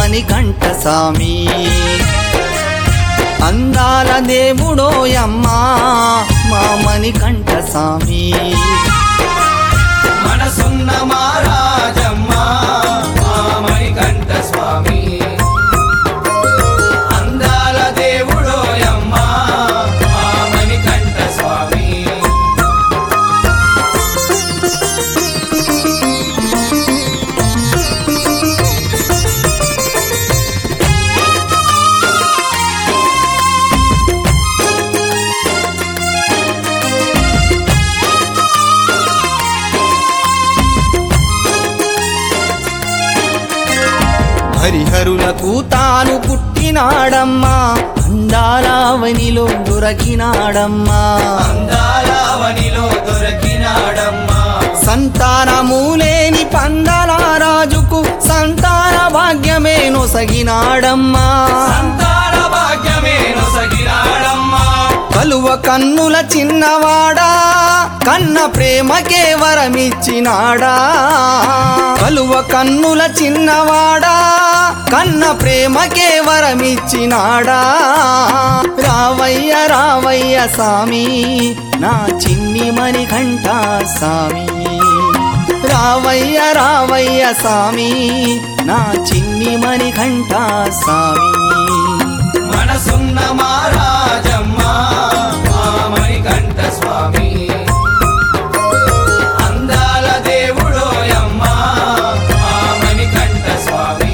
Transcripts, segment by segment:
మణికంఠ స్వామి అందాల దేవుడోయమ్మా మా మణికంఠ స్వామి మనసున్న మారాజమ్మ మా మణికంఠ స్వామి అందాల దేవుడోయమ్మ మా మణికంఠ స్వామి హరిహరులకు తాను పుట్టినాడమ్మా అందాలావనిలో దొరకినాడమ్మా అందాలవనిలో దొరికినాడమ్మా సంతానము లేని పందలారాజుకు సంతాన భాగ్యమే నొసగినాడమ్మా సంతాన భాగ్యమే నొసగినాడమ్మా కలువ కన్నుల చిన్నవాడా కన్న ప్రేమకే వరమిచ్చినాడా కలువ కన్నుల చిన్నవాడా కన్న ప్రేమకే వరమిచ్చినాడా రావయ్య రావయ్య సామి నా చిన్ని మణికంఠ సామి రావయ్య రావయ్య సామి నా చిన్ని మణికంఠ సామి మనసున్న మారాజమ్మ మా మణికంఠ స్వామి అందాల దేవుడోయమ్మ మా మణికంఠ స్వామి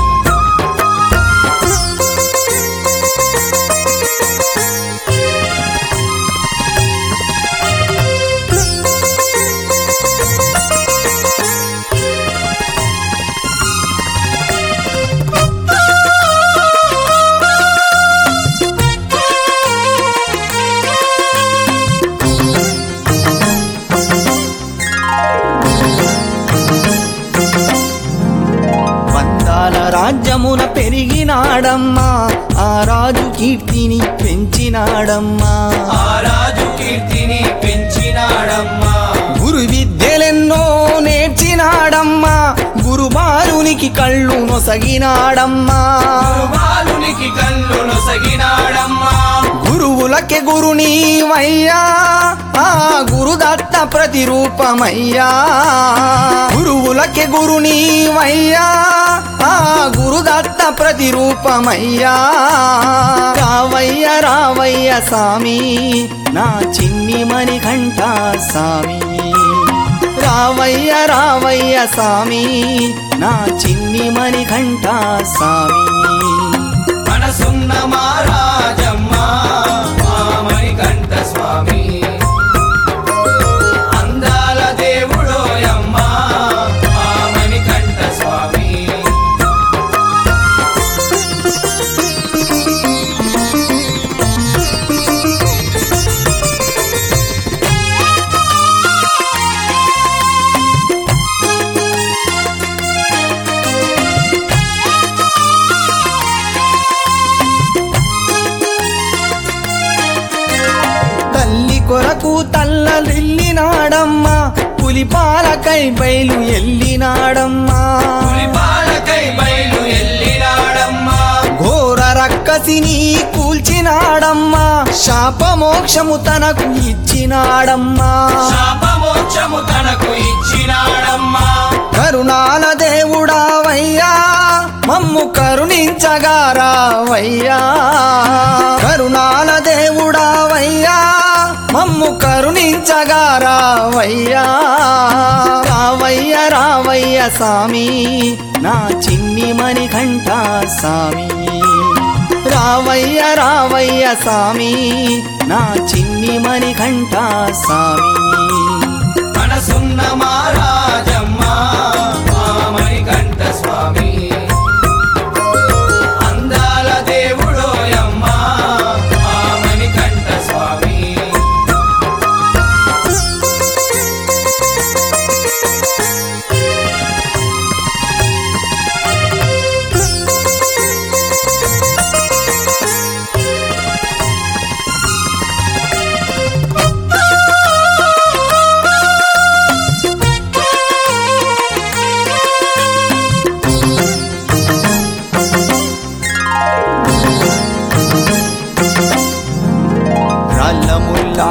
వందాల రాజ్యమున పెరిగినాడమ్మా ఆ రాజు కీర్తిని పెంచినాడమ్మా ఆ రాజు కీర్తిని పెంచినాడమ్మా గురు విద్యలెన్నో నేర్చినాడమ్మా గురుబాలునికి కళ్ళు నొసగినాడమ్మా బాలునికి కళ్ళు నొసగినాడమ్మా గురువులకే గురునీవయ్యా ఆ గురుదత్త ప్రతిరూపమయ్యా గురువులకే గురునీవయ్యా ఆ గురుదత్త ప్రతిరూపమయ్యా రావయ్య రావయ్య సామి నా చిన్ని మణికంఠ సామి రావయ్య రావయ్య సామి నా చిన్ని మణికంఠ సామి మనసున్న మారాజమ్మ మా మణికంఠ స్వామి అందాల దేవుడోయమ్మ మా మణికంఠ స్వామి తల్లి కొరకు తల్లలిల్లినాడమ్మా పులిపాలకై బయలు ఎల్లినాడమ్మా పులిపాలకై బయలు ఎల్లినాడమ్మా ఘోర రక్కసిని కూల్చినాడమ్మా శాపమోక్షము తనకు ఇచ్చినాడమ్మా శాపమోక్షము తనకు ఇచ్చినాడమ్మా కరుణాల దేవుడావయ్యా మమ్ము కరుణించగా రావయ్యా కరుణాల దేవుడావయ్యా మమ్ము కరుణించగా రావయ్యా రావయ్య రావయ్య సామి నా చిన్ని మణికంఠ సామి రావయ్య రావయ్య సామి నా చిన్ని మణికంఠ సామి మనసున్న మారాజమ్మ మా మణికంఠ స్వామి అందాల దేవుడోయమ్మ మా మణికంఠ స్వామి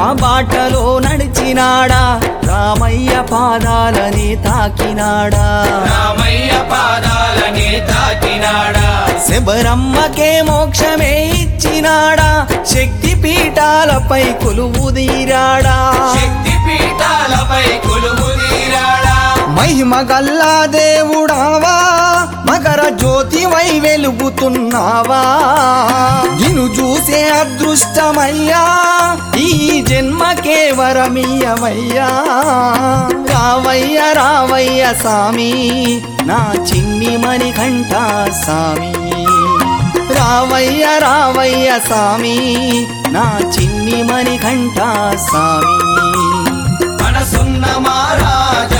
బాటలో నడిచినాడా రామయ్య పాదాలని తాకినాడా రామయ్య పాదాలనే తాకినాడా శబరమ్మకే మోక్షమే ఇచ్చినాడా శక్తి పీఠాలపై కొలువు తీరాడా శక్తి పీఠాలపై కొలువు తీరాడా మహిమ గల్లా దేవుడావా మకర జ్యోతివై వెలుగుతున్నావా నిన్ను చూసే అదృష్టమయ్యా ఈ జన్మకే వరమీయమయ్యా రావయ్య రావయ్య సామి నా చిన్ని మణికంఠ సామి రావయ్య రావయ్య సామి నా చిన్ని మణికంఠ సామి మనసున్న మారాజ